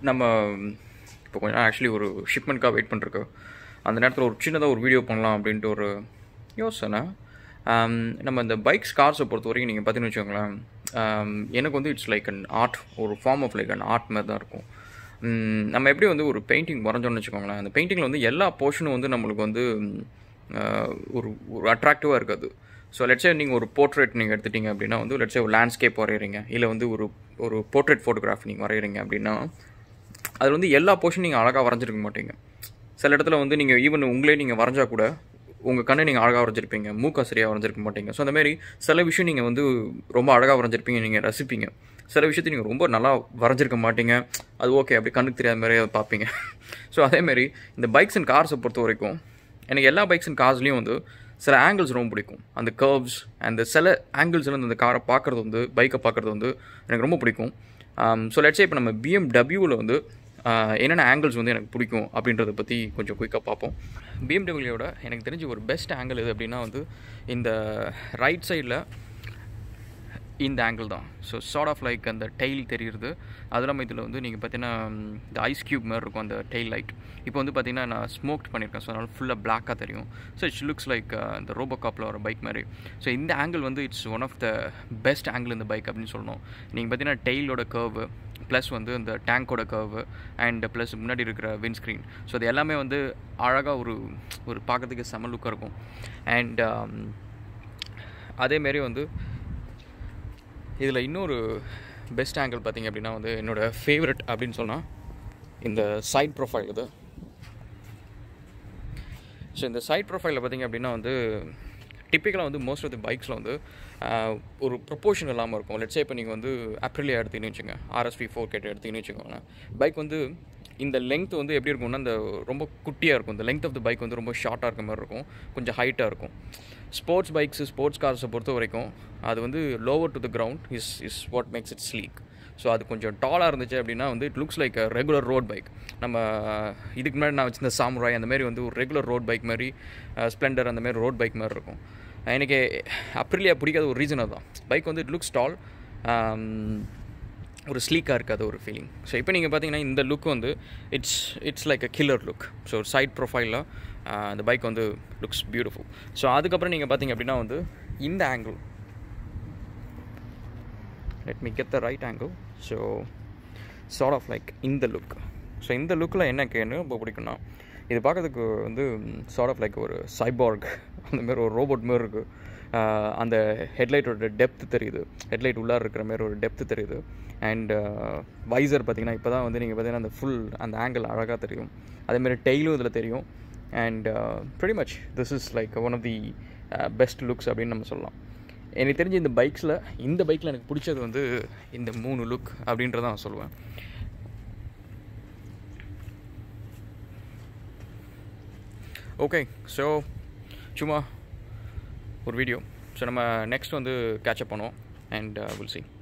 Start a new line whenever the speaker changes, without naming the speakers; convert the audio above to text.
நம்ம இப்போ கொஞ்சம் ஆக்சுவலி ஒரு ஷிப்மெண்ட்காக வெயிட் பண்ணிருக்கு அந்த நேரத்தில் ஒரு சின்னதாக ஒரு வீடியோ பண்ணலாம் அப்படின்ட்டு ஒரு யோசனை ஆம், நம்ம இந்த பைக்ஸ் கார்ஸை பொறுத்த வரைக்கும் நீங்கள் பார்த்தீங்கன்னு வச்சுக்கோங்களேன் ஆம், எனக்கு வந்து இட்ஸ் லைக் அன் ஆர்ட் ஒரு form of like an art மாதிரி தான் இருக்கும் ம், நம்ம எப்படி வந்து ஒரு பெயிண்டிங் வரைஞ்சோம்னு வச்சுக்கோங்களேன் அந்த பெயிண்டிங்கில் வந்து எல்லா போர்ஷனும் வந்து நம்மளுக்கு வந்து ம், ஆஹ், ஒரு ஒரு அட்ராக்டிவாக இருக்காது ஸோ லெட்ஸே நீங்கள் ஒரு போர்ட்ரேட் நீங்கள் எடுத்துட்டீங்க அப்படின்னா வந்து லெட்ஸே ஒரு லேண்ட்ஸ்கேப் வரைகிறீங்க இல்லை வந்து ஒரு ஒரு போர்ட்ரேட் ஃபோட்டோகிராஃப் நீங்கள் வரைகிறீங்க அப்படின்னா அதில் வந்து எல்லா போர்ஷன் நீங்கள் அழகாக வரைஞ்சிருக்க மாட்டீங்க சில இடத்துல வந்து நீங்கள் ஈவன் உங்களே நீங்கள் வரைஞ்சா கூட உங்கள் கண்ணை நீங்கள் அழகாக வரைஞ்சிருப்பீங்க மூக்கா சரியாக வரைஞ்சிருக்க மாட்டீங்க ஸோ அந்த மாதிரி சில விஷயம் நீங்கள் வந்து ரொம்ப அழகாக வரைஞ்சிருப்பீங்க நீங்கள் ரசிப்பீங்க சில விஷயத்தை நீங்கள் ரொம்ப நல்லா வரைஞ்சிருக்க மாட்டீங்க அது ஓகே அப்படி கண்ணுக்கு தெரியாத மாதிரியே அதை பார்ப்பீங்க ஸோ அதேமாரி இந்த பைக்ஸ் அண்ட் கார்ஸை பொறுத்த வரைக்கும் எனக்கு எல்லா பைக்ஸ் அண்ட் கார்ஸ்லேயும் வந்து சில ஆங்கிள்ஸ் ரொம்ப பிடிக்கும் அந்த கர்வ்ஸ் அந்த சில ஆங்கிள்ஸில் அந்த காரை பார்க்குறது வந்து பைக்கை பார்க்குறது வந்து எனக்கு ரொம்ப பிடிக்கும் ஸோ லெட்ஸே இப்போ நம்ம பிஎம்டபிள்யூவில் வந்து ஆஹ், என்னென்ன ஆங்கிள்ஸ் வந்து எனக்கு பிடிக்கும் அப்படின்றத பற்றி கொஞ்சம் குயிக்காக பார்ப்போம் பிஎம்டபிள்யூட எனக்கு தெரிஞ்ச ஒரு பெஸ்ட் ஆங்கிள் எது அப்படின்னா வந்து இந்த ரைட் சைடில் இந்த ஆங்கிள் தான் ஸோ சார்ட் ஆஃப் லைக் அந்த டெய்ல் தெரியுறது அது இல்லாமல் இதில் வந்து நீங்கள் பார்த்தீங்கன்னா ம், இந்த ஐஸ் க்யூப் மாதிரி இருக்கும் அந்த டெய்ல் லைட் இப்போ வந்து பார்த்தீங்கன்னா நான் ஸ்மோக்ட் பண்ணியிருக்கேன் ஸோ அதனால் ஃபுல்லாக பிளாக்காக தெரியும் ஸோ இட்ஸ் லுக்ஸ் லைக் இந்த ரோபோ காப்பில் வர பைக் மாதிரி ஸோ இந்த ஆங்கிள் வந்து it's one of the best angle இந்த பைக் அப்படின்னு சொல்லணும் நீங்கள் பார்த்தீங்கன்னா டெய்லோட கர்வு ப்ளஸ் வந்து இந்த டேங்கோட கர்வு அண்ட் ப்ளஸ் முன்னாடி இருக்கிற விண்ட்ஸ்க்ரீன் ஸோ அது எல்லாமே வந்து அழகாக ஒரு ஒரு பார்க்கறதுக்கு செம லுக்காக இருக்கும் அண்ட் அதேமாரி வந்து இதில் இன்னொரு பெஸ்ட் ஆங்கிள் பார்த்தீங்க அப்படின்னா வந்து என்னோடய ஃபேவரட் அப்படின்னு சொன்னால் இந்த சைட் ப்ரொஃபைல் இது ஸோ இந்த சைட் ப்ரொஃபைலில் பார்த்தீங்க அப்படின்னா வந்து டிப்பிக்கலாக வந்து மோஸ்ட் ஆஃப் தி பைக்ஸில் வந்து ஆஹ், ஒரு ப்ரொப்போர்ஷன் இல்லாமல் இருக்கும் லெட்ஸே இப்போ நீங்கள் வந்து அப்ரிலியா எடுத்தீங்கன்னு வச்சுங்க ஆர்எஸ்பி ஃபோர் கேட் எடுத்தீங்கன்னு வச்சுக்கோங்களேன் பைக் வந்து இந்த லெங்த் வந்து எப்படி இருக்கும்னா இந்த ரொம்ப குட்டியாக இருக்கும் இந்த லெங்த் ஆஃப் த பைக் வந்து ரொம்ப ஷார்ட்டாக இருக்க மாதிரி இருக்கும் கொஞ்சம் ஹைட்டாக இருக்கும் ஸ்போர்ட்ஸ் பைக்ஸு ஸ்போர்ட்ஸ் கார்ஸை பொறுத்த வரைக்கும் அது வந்து lower to the ground is is what makes it sleek so அது கொஞ்சம் டாலாக இருந்துச்சு அப்படின்னா வந்து it looks like regular road bike நம்ம இதுக்கு முன்னாடி நான் வச்சிருந்த சாம்ராய் அந்த மாதிரி வந்து ஒரு ரெகுலர் ரோட் பைக் மாதிரி ஸ்ப்ளெண்டர் அந்த மாதிரி ரோட் பைக் மாதிரி இருக்கும் எனக்கு அப்ரிலியா பிடிக்காத ஒரு ரீசன் அதுதான் பைக் வந்து இட் லுக்ஸ் டால் ஒரு ஸ்லீக்காக இருக்காது ஒரு ஃபீலிங் ஸோ இப்போ நீங்கள் பார்த்தீங்கன்னா இந்த லுக் வந்து it's it's like a killer look so side ப்ரொஃபைலில் அந்த பைக் வந்து லுக்ஸ் பியூட்டிஃபுல் ஸோ அதுக்கப்புறம் நீங்கள் பார்த்தீங்க அப்படின்னா வந்து இந்த angle let me get the right angle so sort of like இந்த லுக் ஸோ இந்த லுக்கில் என்ன கேன்னு ரொம்ப பிடிக்கும்னா இது பார்க்கறதுக்கு வந்து சார்ட் ஆஃப் லைக் ஒரு சைபார்க் அந்த மாதிரி ஒரு ரோபோட் மாதிரி இருக்குது அந்த ஹெட்லைட்டோட டெப்த் தெரியுது ஹெட்லைட் உள்ளார இருக்கிற மாதிரி ஒரு டெப்த் தெரியுது அண்ட் வைசர் பார்த்தீங்கன்னா இப்போ தான் வந்து நீங்கள் பார்த்தீங்கன்னா அந்த ஃபுல் அந்த ஆங்கிள் அழகாக தெரியும் அதேமாதிரி டெய்லும் இதில் தெரியும் and pretty much this is like one of the best looks அப்படின்னு நம்ம சொல்லலாம் எனக்கு தெரிஞ்சு இந்த பைக்ஸில் இந்த பைக்கில் எனக்கு பிடிச்சது வந்து இந்த மூணு லுக் அப்படின்றத நான் சொல்லுவேன் ஓகே ஸோ சும்மா ஒரு வீடியோ ஸோ நம்ம நெக்ஸ்ட் வந்து கேட்சப் பண்ணுவோம் அண்ட் வில் see